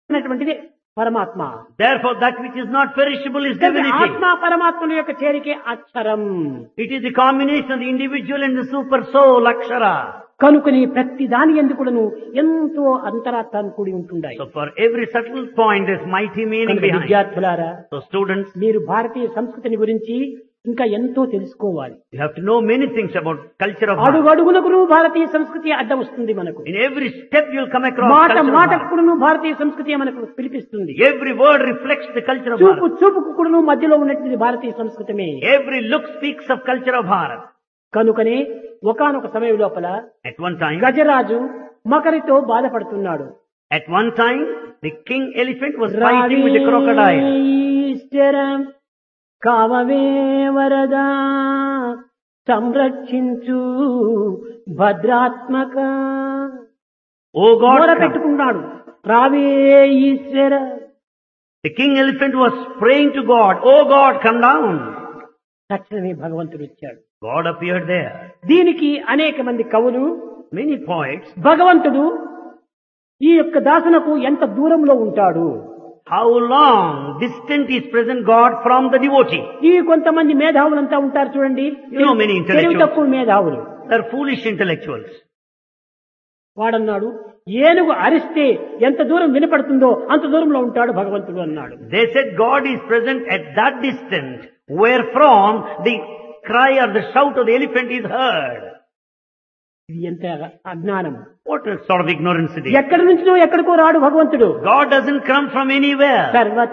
ఉన్నటువంటిది పరమాత్మ Therefore, that which is not perishable is divinity. ఆత్మ పరమాత్మల యొక్క చేరికే అక్షరం It is the combination of the individual and the super soul, Akshara. కనుకని ప్రతి దాని ఎందుకును ఎంతో అంతరార్థాన్ని కూడి ఉంటుండాయి So for every subtle point, there's mighty meaning కనుక behind. విద్యార్థులారా So students, మీరు భారతీయ సంస్కృతిని గురించి ఇంకా ఎంతో తెలుసుకోవాలి you have to know many things about culture of heart. అడుగడుగునకును భారతీయ సంస్కృతి అడ్డం వస్తుంది మనకు In every step you'll come across మాట culture of మాటకు heart. కూడాను భారతీయ సంస్కృతి మనకు పిలిపిస్తుంది Every word reflects the culture of చూపు heart. చూపుకు కూడాను మధ్యలో ఉన్నటువంటి భారతీయ సంస్కృతమే Every look speaks of culture of heart. కనుకనే ఒకానొక సమయం లోపల At one time, గజరాజు మకరితో బాధపడుతున్నాడు at one time, the king elephant was fighting with the crocodile. రావీశ్వరం కామవే వరదా సంరక్షించు భద్రాత్మక Oh God, మొర come. పెట్టుకున్నాడు రావే ఈశ్వర The king elephant was praying to God, Oh God, come down. తక్షణమే భగవంతుడు వచ్చాడు God appeared there. దీనికి అనేక మంది కవులు Many poets, భగవంతుడు ఈ యొక్క దాసునకు ఎంత దూరంలో ఉంటాడు how long distant is present God from the devotee? ఈ కొంతమంది మేధావులంతా ఉంటారు చూడండి You know many intellectuals. తెలివి తక్కువ మేధావులు They're foolish intellectuals. వాడన్నాడు ఏనుగు అరిస్తే ఎంత దూరం వినపడుతుందో అంత దూరంలో ఉంటాడు భగవంతుడు అన్నాడు They said God is present at that distance wherefrom the cry or the shout of the elephant is heard. ఇది ఎంత అజ్ఞానం What a sort of ignorance it is. ఎక్కడి నుంచినో ఎక్కడికో రాడు భగవంతుడు God doesn't come from anywhere. సర్వ